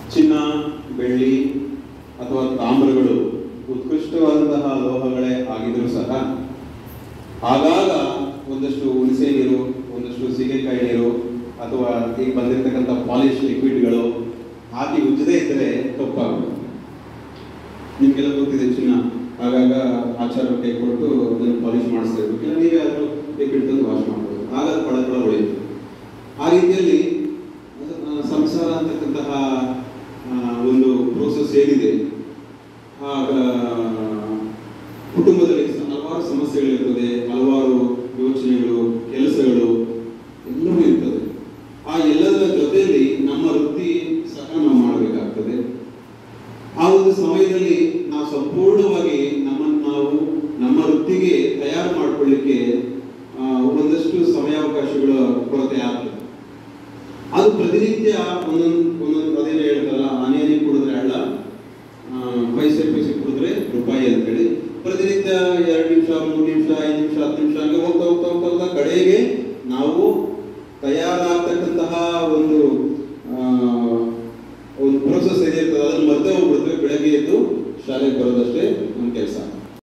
ಚಿನ್ನ ಬೆಳ್ಳಿ ಅಥವಾ ತಾಮ್ರಗಳು ಉತ್ಕೃಷ್ಟವಾದಂತಹ ಲೋಹಗಳೇ ಆಗಿದ್ರೂ ಸಹ ಆಗಾಗ ಒಂದಷ್ಟು ಹುಣಸೆ ನೀರು ಒಂದಷ್ಟು ಸೀಗೆಕಾಯಿ ನೀರು ಅಥವಾ ಈಗ ಬಂದಿರತಕ್ಕಂಥ ಪಾಲಿಶ್ ಲಿಕ್ವಿಡ್ಗಳು ಹಾಕಿ ಉಜ್ಜದೇ ಇದ್ದರೆ ಕಪ್ಪಾಗುತ್ತೆ ನಿಮಗೆಲ್ಲ ಗೊತ್ತಿದೆ ಚಿನ್ನ ಆಗಾಗ ಆಚಾರ ಕೈ ಕೊಟ್ಟು ಅದನ್ನು ಪಾಲಿಶ್ ಮಾಡಿಸ್ತಾ ಇರ್ಬೇಕು ಇಲ್ಲ ನೀವೇ ಆದರೂ ಲಿಕ್ವಿಡ್ ತಂದು ವಾಶ್ ಮಾಡ್ಬೋದು ಆಗ ಅದು ಕೊಳ ಕೊಳ ಉಳಿಯುತ್ತೆ ಆ ರೀತಿಯಲ್ಲಿ ಆ, ಸಂಸಾರ ಅಂತಕ್ಕಂತಹ ಆ, ಒಂದು ಪ್ರೋಸೆಸ್ ಏನಿದೆ ಆ ಆ, ಕುಟುಂಬದಲ್ಲಿ ಸ- ಹಲವಾರು ಸಮಸ್ಯೆಗಳಿರ್ತದೆ ಹಲವಾರು ಯೋಚನೆಗಳು ಕೆಲಸಗಳು ಎಲ್ಲವೂ ಇರ್ತದೆ ಆ ಎಲ್ಲದರ ಜೊತೆಯಲ್ಲಿ ನಮ್ಮ ವೃತ್ತಿ ಸಹ ನಾವು ಮಾಡಬೇಕಾಗ್ತದೆ ಆ ಒಂದು ಸಮಯದಲ್ಲಿ ನಾವು ಸಂಪೂರ್ಣ